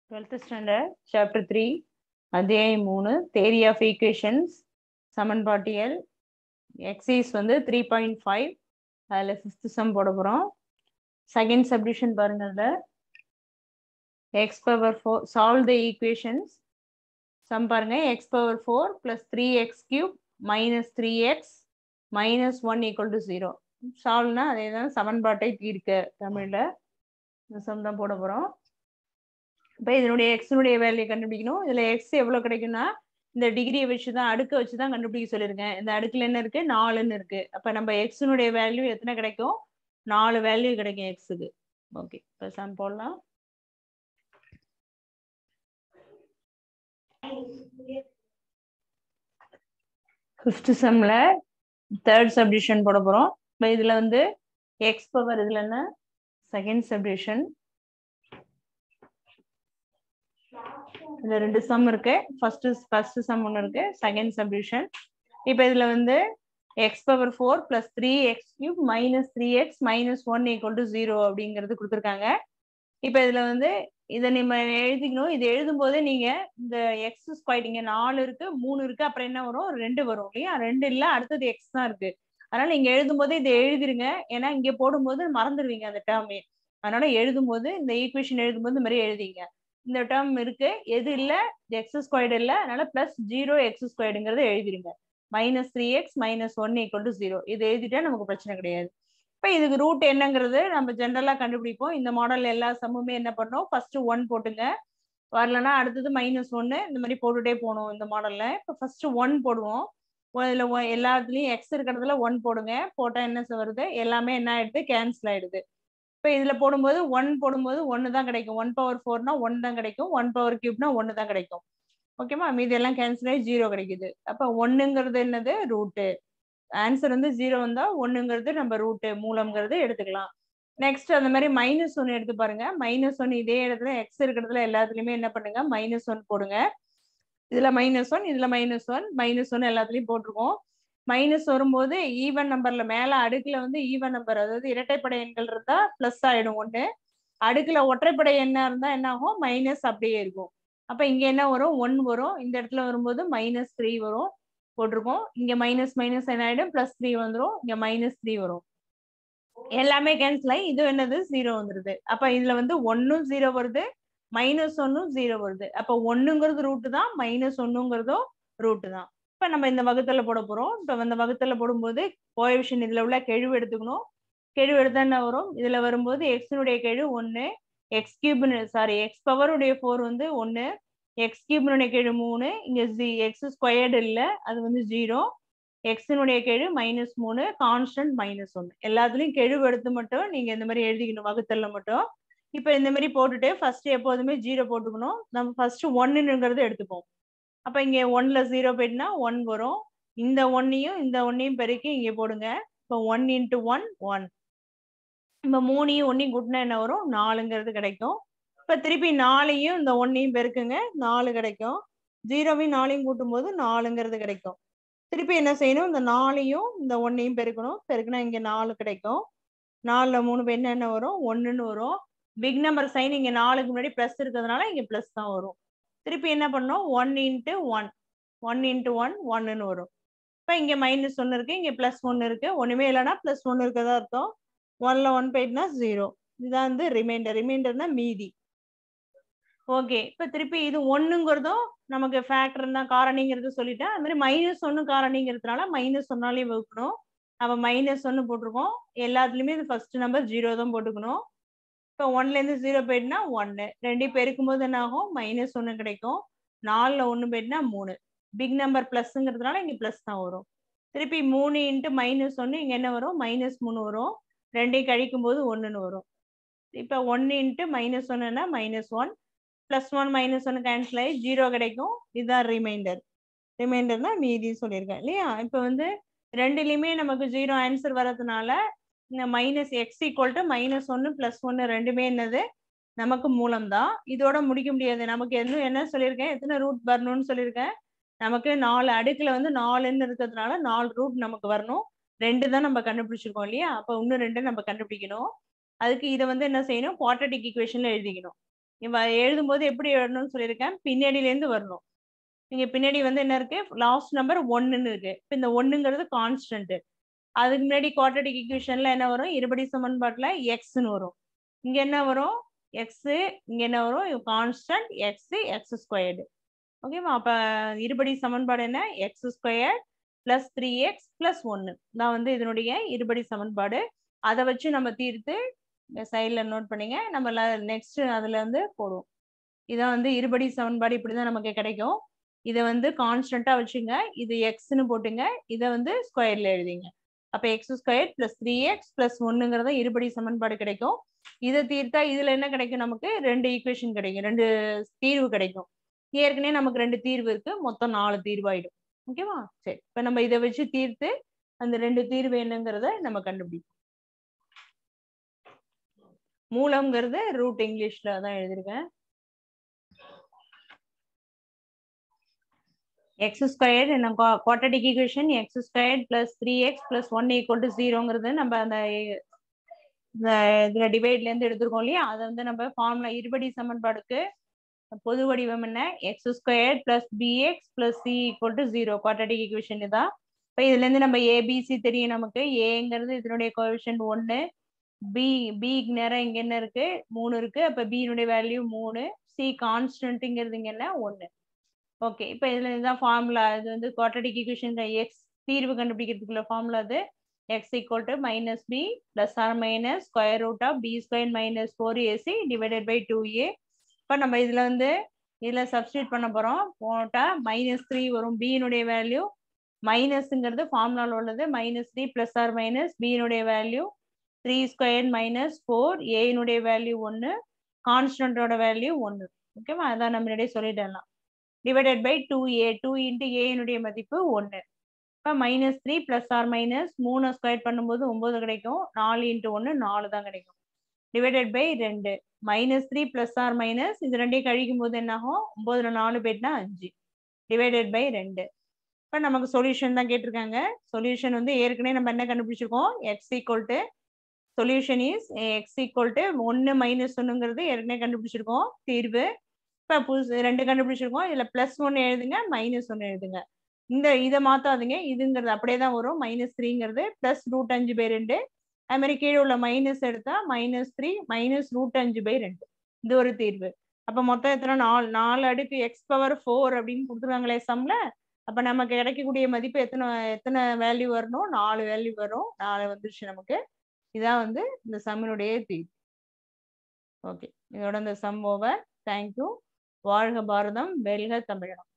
twelfth standard chapter three அத்தியாயம் மூணு theory of equations சமன்பாட்டியல் எக்ஸைஸ் வந்து த்ரீ பாயிண்ட் ஃபைவ் அதில் ஃபிஃப்த் சம் போட போகிறோம் செகண்ட் சப்டிஷன் பாருங்க அதில் x power four solve the equations sum பாருங்க x power four plus three x cube minus three x minus one equal to zero சால்வ்னா அதே தான் சமன்பாட்டை தீர்க்க தமிழில் இந்த சம் தான் போட போகிறோம் இப்போ இதனுடைய எக்ஸினுடைய வேல்யூ கண்டுபிடிக்கணும் இதில் எக்ஸ் எவ்வளோ கிடைக்கும்னா இந்த டிகிரியை வச்சு தான் அடுக்க வச்சு தான் கண்டுபிடிக்க சொல்லியிருக்கேன் இந்த அடுக்கில் என்ன இருக்கு நாலுன்னு இருக்கு அப்போ நம்ம எக்ஸினுடைய வேல்யூ எத்தனை கிடைக்கும் நாலு வேல்யூ கிடைக்கும் எக்ஸுக்கு ஓகே இப்போ சம் போடலாம் ஃபிஃப்த் சம்மில் தேர்ட் சப்டிஷன் போட போகிறோம் இப்போ இதில் வந்து எக்ஸ் பவர் இதில் என்ன செகண்ட் சப்டிஷன் இதுல ரெண்டு சம் இருக்கு ஃபர்ஸ்ட் ஃபர்ஸ்ட் சம் ஒன்று இருக்கு செகண்ட் சப்டிஷன் இப்போ இதுல வந்து x power four plus three x cube minus three x minus one equal to zero அப்படிங்கிறது கொடுத்துருக்காங்க இப்போ இதுல வந்து இதை நம்ம எழுதிக்கணும் இது எழுதும் போதே நீங்க இந்த எக்ஸ் ஸ்கொயர் இங்க நாலு இருக்கு மூணு இருக்கு அப்புறம் என்ன வரும் ரெண்டு வரும் இல்லையா ரெண்டு இல்ல அடுத்தது எக்ஸ் தான் இருக்கு அதனால நீங்க எழுதும் போதே இதை எழுதிருங்க ஏன்னா இங்க போடும்போது மறந்துடுவீங்க அந்த டேர்மே அதனால எழுதும் போது இந்த ஈக்குவேஷன் எழுதும் போது இந்த மாதிரி எழுதிங்க இந்த டேர்ம் இருக்கு எது இல்ல எக்ஸ் ஸ்கொயர்டு இல்ல அதனால பிளஸ் ஜீரோ எக்ஸ் ஸ்கொயர்டுங்கிறத எழுதிருங்க minus three x minus one equal to zero இது எழுதிட்டா நமக்கு பிரச்சனை கிடையாது இப்போ இதுக்கு ரூட் என்னங்கிறது நம்ம ஜென்ரலா கண்டுபிடிப்போம் இந்த மாடல் எல்லா சம்முமே என்ன பண்ணோம் ஃபர்ஸ்ட் ஒன் போட்டுங்க வரலன்னா அடுத்தது மைனஸ் ஒன்னு இந்த மாதிரி போட்டுட்டே போகணும் இந்த மாடல்ல இப்போ ஃபர்ஸ்ட் ஒன் போடுவோம் இதுல எல்லாத்துலயும் எக்ஸ் இருக்கிறதுல ஒன் போடுங்க போட்டா என்ன வருது எல்லாமே என்ன ஆயிடுது கேன்சல் ஆயிடுது இப்போ இதுல போடும்போது ஒன் போடும்போது ஒன்னு தான் கிடைக்கும் ஒன் பவர் ஃபோர்னா ஒன் தான் கிடைக்கும் ஒன் பவர் கியூப்னா ஒன்னு தான் கிடைக்கும் ஓகேமா மீதி எல்லாம் கேன்சல் ஆகி ஜீரோ கிடைக்குது அப்ப ஒன்னுங்கிறது என்னது ரூட்டு ஆன்சர் வந்து ஜீரோ வந்தா ஒன்னுங்கிறது நம்ம ரூட்டு மூலம்ங்கிறது எடுத்துக்கலாம் நெக்ஸ்ட் அந்த மாதிரி மைனஸ் ஒன் எடுத்து பாருங்க மைனஸ் ஒன் இதே இடத்துல எக்ஸ் இருக்கிறதுல எல்லாத்துலயுமே என்ன பண்ணுங்க மைனஸ் ஒன் போடுங்க இதுல மைனஸ் ஒன் இதுல மைனஸ் ஒன் மைனஸ் ஒன் எல்லாத்துலயும் போட்டிருக்கோம் மைனஸ் வரும்போது ஈவன் நம்பர்ல மேல அடுக்குல வந்து ஈவன் நம்பர் அதாவது இரட்டைப்படை எண்கள் இருந்தா பிளஸ் ஆயிடும் ஒண்ணு அடுக்குல ஒற்றைப்படை எண்ணா இருந்தா என்ன ஆகும் மைனஸ் அப்படியே இருக்கும் அப்ப இங்க என்ன வரும் ஒன் வரும் இந்த இடத்துல வரும்போது மைனஸ் த்ரீ வரும் போட்டிருக்கோம் இங்க மைனஸ் மைனஸ் என்ன ஆயிடும் பிளஸ் த்ரீ வந்துடும் இங்க மைனஸ் த்ரீ வரும் எல்லாமே கேன்சல் ஆகி இது என்னது ஜீரோ வந்துருது அப்ப இதுல வந்து ஒன்னும் ஜீரோ வருது மைனஸ் ஒன்னும் ஜீரோ வருது அப்ப ஒண்ணுங்கிறது ரூட்டு தான் மைனஸ் ஒன்னுங்கிறதும் ரூட்டு தான் இப்ப நம்ம இந்த வகுத்துல போட போறோம் இப்ப இந்த வகுத்துல போடும்போது கோஎஃபிஷியன் இதுல உள்ள கெழுவு எடுத்துக்கணும் கெழுவு எடுத்தா என்ன வரும் இதுல வரும்போது எக்ஸினுடைய கெழு ஒன்னு எக்ஸ் கியூப்னு சாரி எக்ஸ் பவருடைய ஃபோர் வந்து ஒன்னு எக்ஸ் கியூப்னுடைய கெழு மூணு இங்க ஜி எக்ஸ் ஸ்கொயர்டு இல்ல அது வந்து ஜீரோ எக்ஸினுடைய கெழு மைனஸ் மூணு கான்ஸ்டன்ட் மைனஸ் ஒன்னு எல்லாத்துலயும் கெழு எடுத்து மட்டும் நீங்க இந்த மாதிரி எழுதிக்கணும் வகுத்தல்ல மட்டும் இப்ப இந்த மாதிரி போட்டுட்டு ஃபர்ஸ்ட் எப்போதுமே ஜீரோ போட்டுக்கணும் நம்ம ஃபர்ஸ்ட் ஒன்னுங்கிறது எடுத்துப்போம் அப்ப இங்க ஒன்ல ஜீரோ போயிட்டுனா ஒன் வரும் இந்த ஒன்னையும் இந்த ஒன்னையும் பெருக்கி இங்க போடுங்க இப்போ ஒன் இன்ட்டு ஒன் ஒன் இப்போ மூணையும் ஒன்னையும் கூட்டினா என்ன வரும் நாலுங்கிறது கிடைக்கும் இப்போ திருப்பி நாலையும் இந்த ஒன்னையும் பெருக்குங்க நாலு கிடைக்கும் ஜீரோவையும் நாலையும் கூட்டும் போது நாலுங்கிறது கிடைக்கும் திருப்பி என்ன செய்யணும் இந்த நாலையும் இந்த ஒன்னையும் பெருக்கணும் பெருக்குனா இங்க நாலு கிடைக்கும் நாலுல மூணு பேர் என்ன வரும் ஒன்னுன்னு வரும் பிக் நம்பர் சைன் இங்க நாலுக்கு முன்னாடி பிளஸ் இருக்கிறதுனால இங்க பிளஸ் தான் வரும் திருப்பி என்ன பண்ணோம் one into one one into one ஒன்னுன்னு வரும் இப்போ இங்கே மைனஸ் ஒன்று இருக்கு இங்கே ப்ளஸ் ஒன்று இருக்கு ஒன்றுமே இல்லைன்னா ப்ளஸ் ஒன்று இருக்கதா அர்த்தம் ஒன்ல ஒன் போயிட்டுனா ஜீரோ இதுதான் வந்து ரிமைண்டர் ரிமைண்டர்னா மீதி ஓகே இப்போ திருப்பி இது ஒன்றுங்கிறதும் நமக்கு ஃபேக்டர் தான் காரணிங்கிறது சொல்லிட்டேன் அது மாதிரி மைனஸ் ஒன்று காரணிங்கிறதுனால மைனஸ் ஒன்னாலையும் வகுக்கணும் அப்போ மைனஸ் ஒன்று போட்டிருக்கோம் எல்லாத்துலேயுமே இது ஃபர்ஸ்ட் நம்பர் ஜீரோ தான் போட்டுக்கணும் இப்போ ஒன்லேருந்து ஜீரோ போயிட்டுனா ஒன்று ரெண்டு பெருக்கும் போது என்ன ஆகும் மைனஸ் ஒன்று கிடைக்கும் நாலில் ஒன்று போயிட்டுனா மூணு பிக் நம்பர் ப்ளஸ்ங்கிறதுனால இங்கே ப்ளஸ் தான் வரும் திருப்பி மூணு இன்ட்டு மைனஸ் ஒன்று இங்கே என்ன வரும் மைனஸ் மூணு வரும் ரெண்டையும் கழிக்கும் போது ஒன்றுன்னு வரும் இப்போ ஒன்று இன்ட்டு மைனஸ் ஒன்றுனா minus one plus one minus ஒன்று கேன்சல் ஆகி ஜீரோ கிடைக்கும் இதுதான் ரிமைண்டர் ரிமைண்டர்னா மீதி சொல்லியிருக்கேன் இல்லையா இப்போ வந்து ரெண்டுலேயுமே நமக்கு ஜீரோ ஆன்சர் வர்றதுனால இந்த minus x equal to minus ஒன்று ப்ளஸ் ஒன்று ரெண்டுமே என்னது நமக்கு மூலம் தான் இதோட முடிக்க முடியாது நமக்கு இன்னும் என்ன சொல்லியிருக்கேன் எத்தனை ரூட் வரணும்னு சொல்லியிருக்கேன் நமக்கு நாலு அடுக்குல வந்து நாலுன்னு இருக்கிறதுனால நாலு ரூட் நமக்கு வரணும் ரெண்டு தான் நம்ம கண்டுபிடிச்சிருக்கோம் இல்லையா அப்போ இன்னும் ரெண்டு நம்ம கண்டுபிடிக்கணும் அதுக்கு இதை வந்து என்ன செய்யணும் குவாட்ரட்டிக் ஈக்குவேஷன்ல எழுதிக்கணும் இவ எழுதும்போது எப்படி எழுதணும்னு சொல்லியிருக்கேன் பின்னாடியில இருந்து வரணும் நீங்க பின்னாடி வந்து என்ன இருக்கு லாஸ்ட் நம்பர் ஒன்னுன்னு இருக்கு இப்போ இந்த ஒன்னுங்கிறது கான்ஸ்டன்ட் அதுக்கு முன்னாடி குவாட்ரடிக் ஈக்குவேஷன்ல என்ன வரும் இருபடி சமன்பாட்டுல எக்ஸ்ன்னு வரும் இங்க என்ன வரும் எக்ஸ் இங்க என்ன வரும் கான்ஸ்டன்ட் எக்ஸ் எக்ஸ் ஸ்கொயர்டு ஓகேவா அப்ப இருபடி சமன்பாடு என்ன x square plus three x plus ஒன்னு தான் வந்து இதனுடைய இருபடி சமன்பாடு அதை வச்சு நம்ம தீர்த்து சைடில் நோட் பண்ணிங்க நம்ம நெக்ஸ்ட் அதுல இருந்து போடுவோம் இதான் வந்து இருபடி சமன்பாடு இப்படிதான் நமக்கு கிடைக்கும் இதை வந்து கான்ஸ்டன்டா வச்சுங்க இது எக்ஸ்னு போட்டுங்க இதை வந்து ஸ்கொயர்ல எழுதிங்க அப்ப x square plus three x plus ஒன்னுங்கிறத இருபடி சமன்பாடு கிடைக்கும் இதை தீர்த்தா இதுல என்ன கிடைக்கும் நமக்கு ரெண்டு ஈக்குவேஷன் கிடைக்கும் ரெண்டு தீர்வு கிடைக்கும் ஏற்கனவே நமக்கு ரெண்டு தீர்வு இருக்கு மொத்தம் நாலு தீர்வாயிடும் ஓகேவா சரி இப்ப நம்ம இதை வச்சு தீர்த்து அந்த ரெண்டு தீர்வு என்னங்கிறத நம்ம கண்டுபிடிப்போம் மூலம்ங்கிறது ரூட் இங்கிலீஷ்ல தான் எழுதியிருக்கேன் எக்ஸ் ஸ்கொயர் என்ன quadratic equation x square plus three x plus one equal to ஜீரோங்கிறது நம்ம அந்த இதுல டிவைட்ல இருந்து எடுத்திருக்கோம் இல்லையா அதை வந்து நம்ம ஃபார்முலா இருபடி சமன்பாடுக்கு பொது வடிவம் என்ன x square plus b x plus c equal to zero quadratic equation தான் இப்போ இதுல இருந்து நம்ம ஏபிசி தெரியும் நமக்கு ஏங்கிறது இதனுடைய கோவிஷன் ஒன்னு பி பிக்கு நேரம் இங்க என்ன இருக்கு மூணு இருக்கு அப்ப பியினுடைய வேல்யூ மூணு சி கான்ஸ்டன்ட்ங்கிறது இங்க என்ன ஒன்னு ஓகே இப்போ இதுல இதுதான் ஃபார்முலா இது வந்து குவாட்ரடிக் ஈக்குவேஷன் எக்ஸ் தீர்வு கண்டுபிடிக்கிறதுக்குள்ள ஃபார்முலா அது x equal to minus b plus or minus square root of b square minus four a c divided by two a இப்போ நம்ம இதுல வந்து இதுல சப்ஸ்டியூட் பண்ண போறோம் போட்டா மைனஸ் த்ரீ வரும் பியினுடைய வேல்யூ மைனஸ்ங்கிறது ஃபார்முலாவில் உள்ளது minus three plus or minus பியினுடைய value three square minus four ஏனுடைய வேல்யூ ஒன்று கான்ஸ்டன்டோட வேல்யூ ஒன்று ஓகேவா அதான் நம்ம முன்னாடியே சொல்லிடலாம் divided by two a two into ஏனுடைய மதிப்பு ஒன்று இப்போ minus three plus or minus மூணு ஸ்கொயர் பண்ணும்போது ஒம்பது கிடைக்கும் நாலு இன்ட்டு ஒன்று நாலு தான் கிடைக்கும் டிவைடட் பை ரெண்டு minus three plus or minus இது ரெண்டையும் கழிக்கும் போது என்ன ஆகும் ஒம்போதுல நாலு போயிட்டுனா அஞ்சு டிவைடட் பை ரெண்டு இப்போ நமக்கு சொல்யூஷன் தான் கேட்டிருக்காங்க சொல்யூஷன் வந்து ஏற்கனவே நம்ம என்ன கண்டுபிடிச்சிருக்கோம் x equal to solution is x equal to ஒன்று மைனஸ் ஒன்றுங்கிறது ஏற்கனவே கண்டுபிடிச்சிருக்கோம் தீர்வு இப்போ புதுசு ரெண்டு கண்டுபிடிச்சிருக்கோம் இதில் ப்ளஸ் ஒன்று எழுதுங்க மைனஸ் ஒன்று எழுதுங்க இந்த இதை மாற்றாதீங்க இதுங்கிறது அப்படியே தான் வரும் மைனஸ் த்ரீங்கிறது ப்ளஸ் ரூட் அஞ்சு பை ரெண்டு அது மாதிரி கீழே உள்ள மைனஸ் எடுத்தா மைனஸ் த்ரீ மைனஸ் ரூட் அஞ்சு பை ரெண்டு இது ஒரு தீர்வு அப்போ மொத்தம் எத்தனை நாலு நாலு அடுக்கு எக்ஸ் பவர் ஃபோர் அப்படின்னு கொடுத்துருக்காங்களே சம்ல அப்போ நமக்கு கிடைக்கக்கூடிய மதிப்பு எத்தனை எத்தனை வேல்யூ வரணும் நாலு வேல்யூ வரும் நாலு வந்துருச்சு நமக்கு இதான் வந்து இந்த சம்மினுடைய தீர்வு ஓகே இதோட இந்த சம் ஓவர் தேங்க்யூ வாழ்க பாரதம் வெல்க தமிழகம்